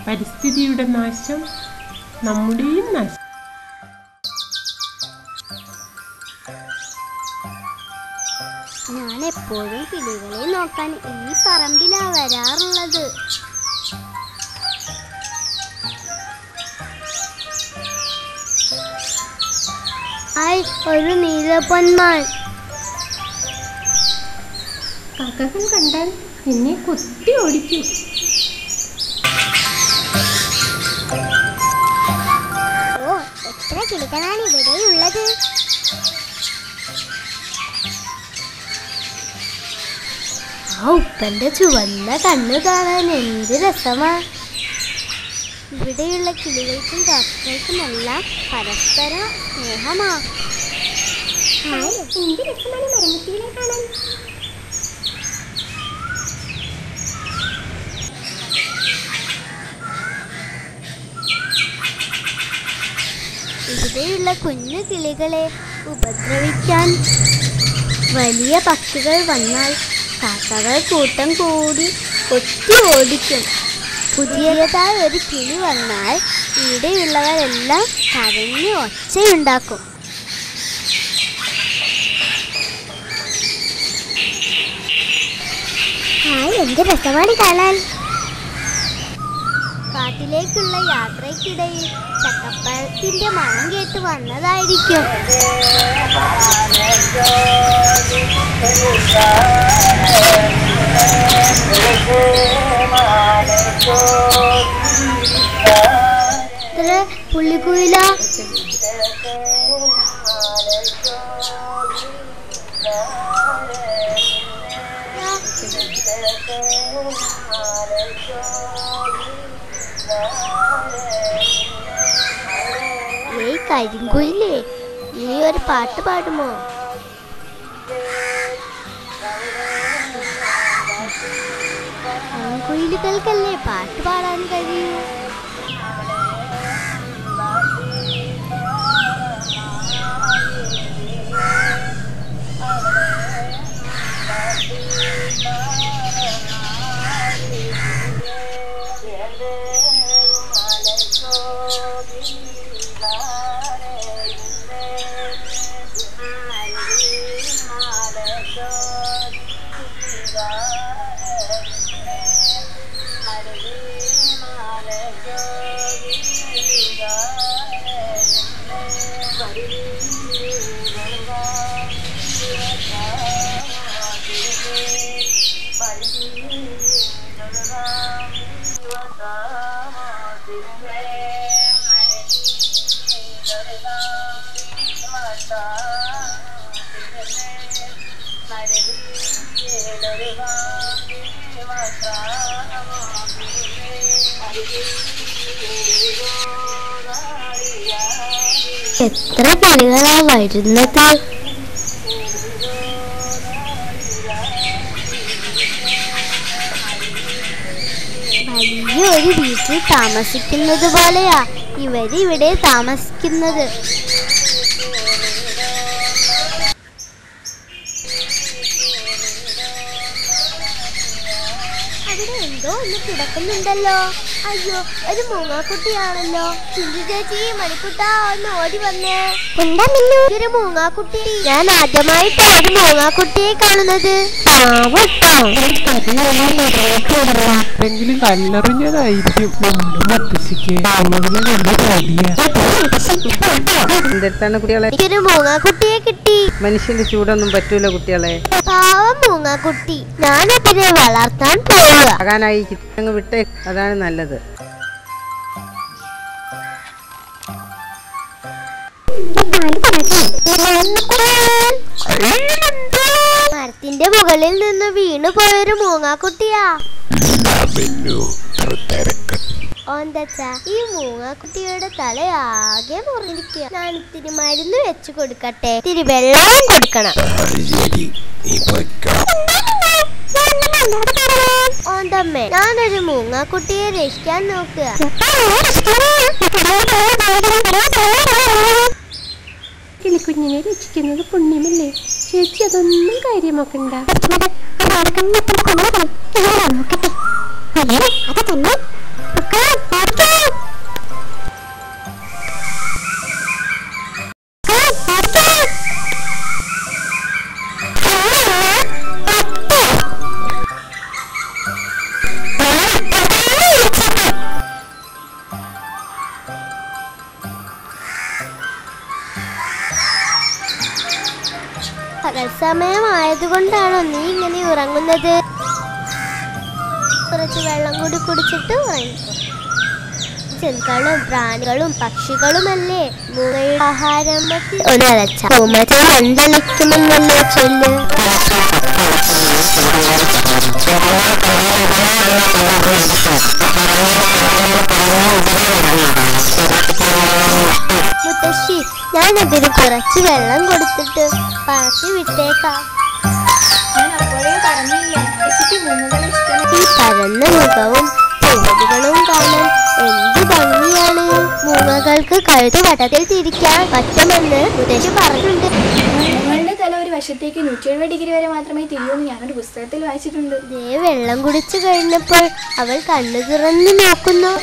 പരിസ്ഥിതിയുടെ നാശം നമ്മുടെയും നാശം ഞാൻ എപ്പോഴും കിളികളെ നോക്കാൻ ഈ പറമ്പിലാ വരാറുള്ളത് ഹായ് ഒരു നീലപ്പൊന്മാൻ കാക്കകൾ കണ്ടാൽ എന്നെ കൊത്തി ഓടിക്കും ഓ എത്ര കിളികളാണ് ഇവിടെയുള്ളത് ആ ഉപ്പന്റെ ചുവന്ന കണ്ണ് കാണാൻ എന്ത് രസമാ ഇവിടെയുള്ള കിളികൾക്കും കാക്കകൾക്കുമെല്ലാം പരസ്പര സ്നേഹമാ ഹായ് എന്ത് രസമാണ് മരമുട്ടികളെ കാണാൻ ഇവിടെയുള്ള കുഞ്ഞു കിളികളെ ഉപദ്രവിക്കാൻ വലിയ പക്ഷികൾ വന്നാൽ കാക്കകൾ കൂട്ടം കൂടി കൊത്തി ഓടിക്കും പുതിയതായ ഒരു കിളി വന്നാൽ ഇവിടെയുള്ളവരെല്ലാം കരഞ്ഞ് ഒച്ചയുണ്ടാക്കും ഹായ് എന്ത് രസമാണ് കാണാൻ കാട്ടിലേക്കുള്ള യാത്രയ്ക്കിടയിൽ ചക്കപ്പഴത്തിന്റെ മണം കേട്ട് വന്നതായിരിക്കും ഇത്ര പുള്ളിക്കുയില ഏയ് കരിങ്കുയിലേ നീ ഒരു പാട്ട് പാടുമോ ആൺകുയിലുകൾക്കല്ലേ പാട്ട് പാടാൻ കഴിയൂ എത്ര കിളികളാ വരുന്നത് വലിയ ഒരു വീട്ടിൽ താമസിക്കുന്നത് പോലെയാ ഇവര് ഇവിടെ താമസിക്കുന്നത് അവിടെ എന്തോ ഒന്ന് കിടക്കുന്നുണ്ടല്ലോ അയ്യോ ഒരു മൂങ്ങാക്കുട്ടിയാണല്ലോ ചിന്തി ചേച്ചി മണിക്കുട്ട ഒന്ന് ഓടി വന്നേ ഒരു മൂങ്ങാക്കുട്ടി ഞാൻ ആദ്യമായിട്ടാ ഒരു മൂങ്ങാക്കുട്ടിയെ കാണുന്നത് ആരെങ്കിലും കല്ലെറിഞ്ഞതായിരിക്കും നമ്മുടെ മുത്തശ്ശിക്ക് ആളുകളെ കണ്ട് പേടിയാ എന്തെടുത്താണ് കുട്ടികളെ എനിക്കൊരു മൂങ്ങാക്കുട്ടിയെ കിട്ടി മനുഷ്യന്റെ ചൂടൊന്നും പറ്റൂല കുട്ടികളെ പാവം മൂങ്ങാക്കുട്ടി ഞാനതിനെ വളർത്താൻ പോവുക ആകാനായി അങ്ങ് വിട്ടേ അതാണ് നല്ലത് മരത്തിന്റെ മുകളിൽ നിന്ന് വീണു പോയൊരു മൂങ്ങാക്കുട്ടിയാ ഓന്തച്ച ഈ മൂങ്ങാക്കുട്ടിയുടെ തലയാകെ മുറിഞ്ഞിരിക്കുക ഞാൻ ഇത്തിരി മരുന്ന് വെച്ച് കൊടുക്കട്ടെ ഇത്തിരി വെള്ളവും കൊടുക്കണം ഓന്തമ്മേ ഞാനൊരു മൂങ്ങാക്കുട്ടിയെ രക്ഷിക്കാൻ നോക്കുക കിളിക്കുഞ്ഞിനെ രക്ഷിക്കുന്നത് പുണ്യമല്ലേ ചേച്ചി അതൊന്നും കാര്യമാക്കണ്ട അത് തന്നെ പകൽ സമയമായതുകൊണ്ടാണോ നീ ഇങ്ങനെ ഉറങ്ങുന്നത് കുറച്ച് വെള്ളം കൂടി കുടിച്ചിട്ട് ഉറങ്ങിക്കോ ജന്തുക്കളും പ്രാണികളും പക്ഷികളുമല്ലേ മൂങ്ങയുടെ ആഹാരം ഒന്ന് അലച്ച പൂമച്ച എന്തളിക്കുമെന്നല്ലേ ചൊല്ല് മുത്തശ്ശി ഞാനതിന് കുറച്ച് വെള്ളം കൊടുത്തിട്ട് പറത്തി വിട്ടേക്കാം ഞാൻ അപ്പോഴേ പറഞ്ഞില്ലേ മുത്തശ്ശിക്ക് മൂങ്ങകളെ ഇഷ്ടമല്ല ഈ പരന്ന മുഖവും പൂവലുകളും കാണാൻ എന്ത് ഭംഗിയാണ് മൂങ്ങകൾക്ക് കഴുത്ത് വട്ടത്തിൽ തിരിക്കാൻ പറ്റുമെന്ന് മുത്തശ്ശി പറഞ്ഞിട്ടുണ്ട് നിങ്ങളുടെ തല ഒരു വശത്തേക്ക് നൂറ്റി എഴുപത് ഡിഗ്രി വരെ മാത്രമേ തിരിയൂന്ന് ഞാനൊരു പുസ്തകത്തിൽ വായിച്ചിട്ടുണ്ട് ദേ വെള്ളം കുടിച്ചു കഴിഞ്ഞപ്പോൾ അവൾ കണ്ണു തുറന്നു നോക്കുന്നു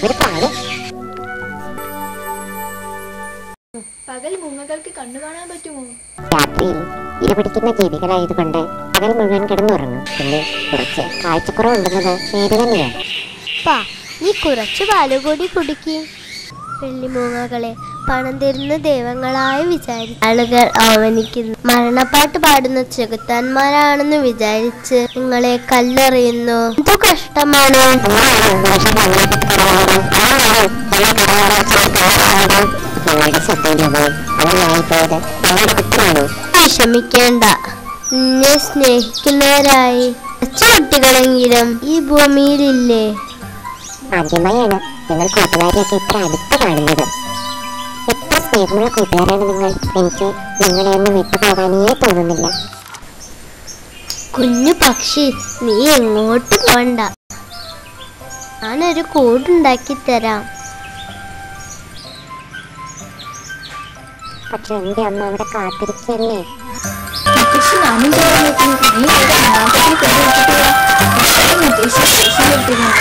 പകൽ മൂങ്ങകൾക്ക് കണ്ണു കാണാൻ പറ്റുമോ രാത്രിയിൽ ഇരപിടിക്കുന്ന ജീവികളായതുകൊണ്ട് പകൽ മുഴുവൻ കിടന്നുറങ്ങും പിന്നെ കുറച്ച് കാഴ്ചക്കുറവുണ്ടെന്നത് നേരെ തന്നെയാണ് പാ നീ കുറച്ച് പാല് കൂടി കുടിക്കി വെള്ളിമൂങ്ങകളെ പണം തരുന്ന ദൈവങ്ങളായി വിചാരി ആളുകൾ അവനിക്കുന്നു മരണപ്പാട്ട് പാടുന്ന ചെകുത്താന്മാരാണെന്ന് വിചാരിച്ച് നിങ്ങളെ കല്ലെറിയുന്നു എന്തു കഷ്ടമാണ് ഞങ്ങളുടെ ശ്രദ്ധയിലൊന്നും അവനായിപ്പോയത് ഞങ്ങളുടെ കുറ്റമാണ് വിഷമിക്കേണ്ട നിന്നെ സ്നേഹിക്കുന്നവരായി കുറച്ച് കുട്ടികളെങ്കിലും ഈ ഭൂമിയിലില്ലേ ആദ്യമായാണ് ഞങ്ങൾ കൂട്ടുകാരെയൊക്കെ ഇത്ര അടുത്ത് കാണുന്നത് എത്ര സ്നേഹമുള്ള കൂട്ടുകാരാണ് നിങ്ങൾ എനിക്ക് നിങ്ങളെ ഒന്നും വിട്ടുപോകാനേ തോന്നുന്നില്ല കുഞ്ഞു പക്ഷി നീ എങ്ങോട്ട് പോണ്ട ഞാനൊരു കൂടുണ്ടാക്കി തരാം പക്ഷെ എന്റെ അമ്മ അവിടെ കാത്തിരിക്കല്ലേ മുത്തശ്ശി ഞാനും ചെയ്യാൻ നോക്കുന്നു നീ ഇവിടെ മാർക്കറ്റിൽ കൊണ്ടുവച്ചിട്ട് മുത്തശ്ശി ദേഷ്യം വരുത്തുന്നു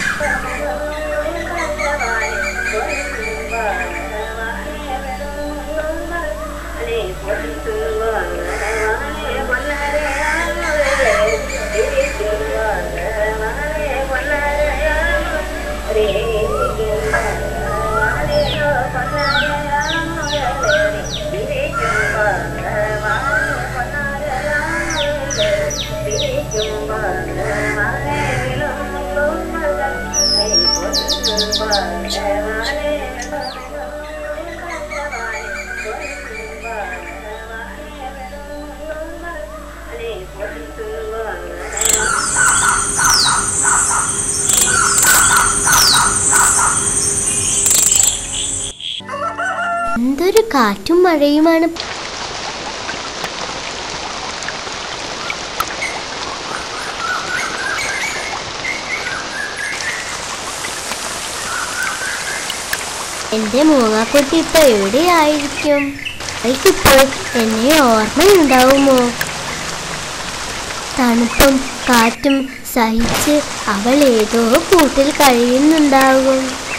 എന്തൊരു കാറ്റും മഴയുമാണ് എന്റെ മൂങ്ങാക്കുട്ടി ഇപ്പൊ എവിടെയായിരിക്കും അവൾക്കിപ്പോൾ എന്നെ ഓർമ്മയുണ്ടാവുമോ തണുപ്പും കാറ്റും സഹിച്ച് അവൾ ഏതോ കൂട്ടിൽ കഴിയുന്നുണ്ടാകും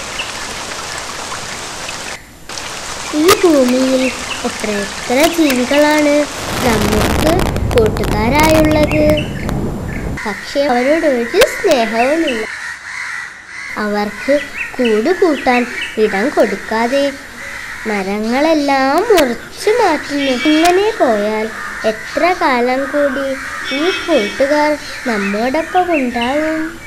ഈ ഭൂമിയിൽ എത്ര എത്ര ജീവികളാണ് നമുക്ക് കൂട്ടുകാരായുള്ളത് പക്ഷെ അവരോട് ഒരു സ്നേഹവുമില്ല അവർക്ക് കൂട് കൂട്ടാൻ ഇടം കൊടുക്കാതെ മരങ്ങളെല്ലാം മുറിച്ചു മാറ്റുന്നു ഇങ്ങനെ പോയാൽ എത്ര കാലം കൂടി ഈ കൂട്ടുകാർ നമ്മോടൊപ്പം ഉണ്ടാവും